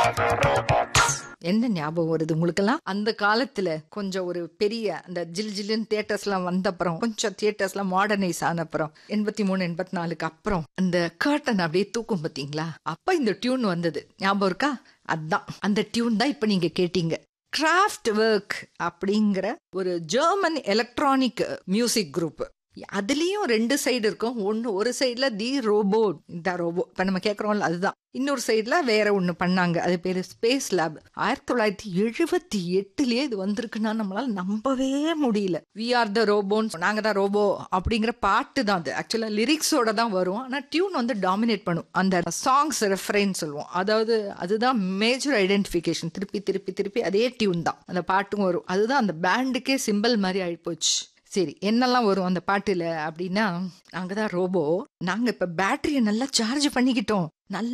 என்ன ஞாபகம் வருது உங்களுக்கெல்லாம் அந்த காலத்துல கொஞ்சம் ஒரு பெரிய அந்த ஜில் ஜில்லுன்னு தியேட்டர்ஸ்லாம் வந்த அப்புறம் கொஞ்சம் தியேட்டர்ஸ்லாம் மாடர்னைஸ் ஆன அப்புறம் எண்பத்தி மூணு எண்பத்தி நாலுக்கு அப்புறம் அந்த கர்டன் அப்படியே தூக்கும் பாத்தீங்களா அப்ப இந்த டியூன் வந்தது ஞாபகம் இருக்கா அதான் அந்த டியூன் தான் இப்ப நீங்க கேட்டீங்க கிராஃப்ட் ஒர்க் அப்படிங்கிற ஒரு ஜெர்மன் எலக்ட்ரானிக் மியூசிக் குரூப் அதுலயும் ரெண்டு சைடு இருக்கும் ஒன்னு ஒரு சைடுல தி ரோபோ இந்த ரோபோ இப்ப நம்ம கேக்குறோம்ல அதுதான் இன்னொரு சைடுல வேற ஒண்ணு பண்ணாங்க அது பேரு ஸ்பேஸ் லேப் ஆயிரத்தி தொள்ளாயிரத்தி எழுபத்தி எட்டுலயே இது வந்திருக்குன்னா நம்மளால நம்பவே முடியல வி ஆர் த ரோபோன்னு நாங்க தான் ரோபோ அப்படிங்கிற பாட்டு தான் அது ஆக்சுவலா லிரிக்ஸோட தான் வரும் ஆனா டியூன் வந்து டாமினேட் பண்ணும் அந்த சாங்ஸ் ரெஃபரன்ஸ் சொல்லுவோம் அதாவது அதுதான் மேஜர் ஐடென்டிஃபிகேஷன் திருப்பி திருப்பி திருப்பி அதே டியூன் தான் அந்த பாட்டும் வரும் அதுதான் அந்த பேண்டுக்கே சிம்பிள் மாதிரி ஆயிப்போச்சு சரி என்னெல்லாம் வரும் அந்த பாட்டுல அப்படின்னா நாங்க தான் ரோபோ நாங்க இப்ப பேட்டரியை நல்லா சார்ஜ் பண்ணிக்கிட்டோம் நல்ல